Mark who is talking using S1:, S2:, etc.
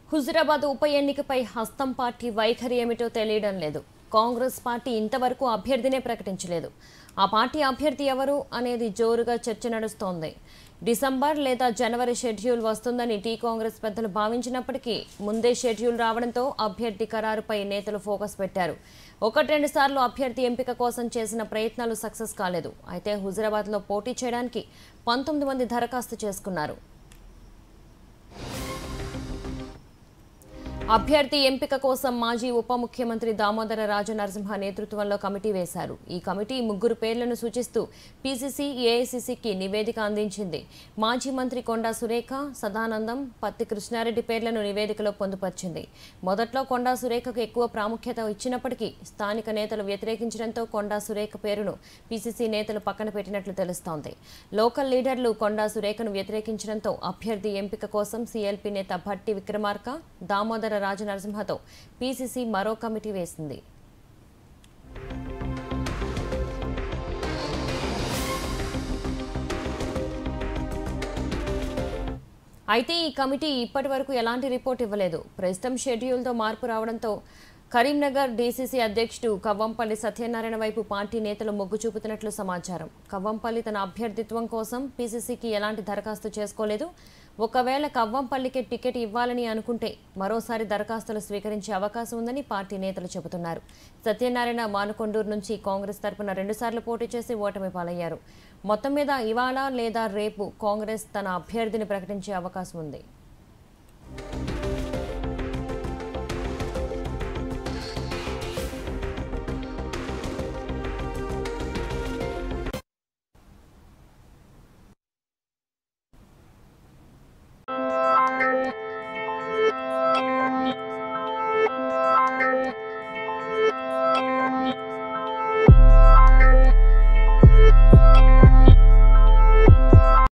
S1: హుజురాబాద్ ఉప ఎన్నికపై హస్తం పార్టీ వైఖరి ఏమిటో తెలియడం లేదు కాంగ్రెస్ పార్టీ ఇంతవరకు అభ్యర్థినే ప్రకటించలేదు ఆ పార్టీ అభ్యర్థి ఎవరు అనేది జోరుగా చర్చ నడుస్తోంది డిసెంబర్ లేదా జనవరి షెడ్యూల్ వస్తుందని టీ కాంగ్రెస్ పెద్దలు భావించినప్పటికీ ముందే షెడ్యూల్ రావడంతో అభ్యర్థి ఖరారుపై నేతలు ఫోకస్ పెట్టారు ఒకటి రెండు సార్లు అభ్యర్థి ఎంపిక కోసం చేసిన ప్రయత్నాలు సక్సెస్ కాలేదు అయితే హుజురాబాద్లో పోటీ చేయడానికి పంతొమ్మిది మంది దరఖాస్తు చేసుకున్నారు అభ్యర్థి ఎంపిక కోసం మాజీ ఉప ముఖ్యమంత్రి దామోదర రాజ నరసింహ నేతృత్వంలో కమిటీ వేశారు ఈ కమిటీ ముగ్గురు పేర్లను సూచిస్తూ పీసీసీ ఏఐసీసీకి నివేదిక అందించింది మాజీ మంత్రి కొండా సురేఖ సదానందం పత్తి కృష్ణారెడ్డి పేర్లను నివేదికలో పొందుపర్చింది మొదట్లో కొండా సురేఖకు ఎక్కువ ప్రాముఖ్యత ఇచ్చినప్పటికీ స్థానిక నేతలు వ్యతిరేకించడంతో కొండా సురేఖ పేరును పీసీసీ నేతలు పక్కన పెట్టినట్లు తెలుస్తోంది లోకల్ లీడర్లు కొండా సురేఖను వ్యతిరేకించడంతో అభ్యర్థి ఎంపిక కోసం సీఎల్పీ నేత భట్టి విక్రమార్క దామోదర రాజనరసింహతో పీసీసీ మరో కమిటీ వేసింది అయితే ఈ కమిటీ ఇప్పటి వరకు ఎలాంటి రిపోర్ట్ ఇవ్వలేదు ప్రస్తుతం షెడ్యూల్తో మార్పు రావడంతో కరీంనగర్ డీసీసీ అధ్యక్షుడు కవ్వంపల్లి సత్యనారాయణ వైపు పార్టీ నేతలు మొగ్గు చూపుతున్నట్లు సమాచారం కవ్వంపల్లి తన అభ్యర్థిత్వం కోసం పీసీసీకి ఎలాంటి దరఖాస్తు చేసుకోలేదు ఒకవేళ కవ్వంపల్లికి టికెట్ ఇవ్వాలని అనుకుంటే మరోసారి దరఖాస్తులు స్వీకరించే అవకాశం ఉందని పార్టీ నేతలు చెబుతున్నారు సత్యనారాయణ మానుకొండూరు నుంచి కాంగ్రెస్ తరపున రెండుసార్లు పోటీ చేసి ఓటమి పాలయ్యారు మొత్తం మీద ఇవాళ లేదా రేపు కాంగ్రెస్ తన అభ్యర్థిని ప్రకటించే అవకాశం ఉంది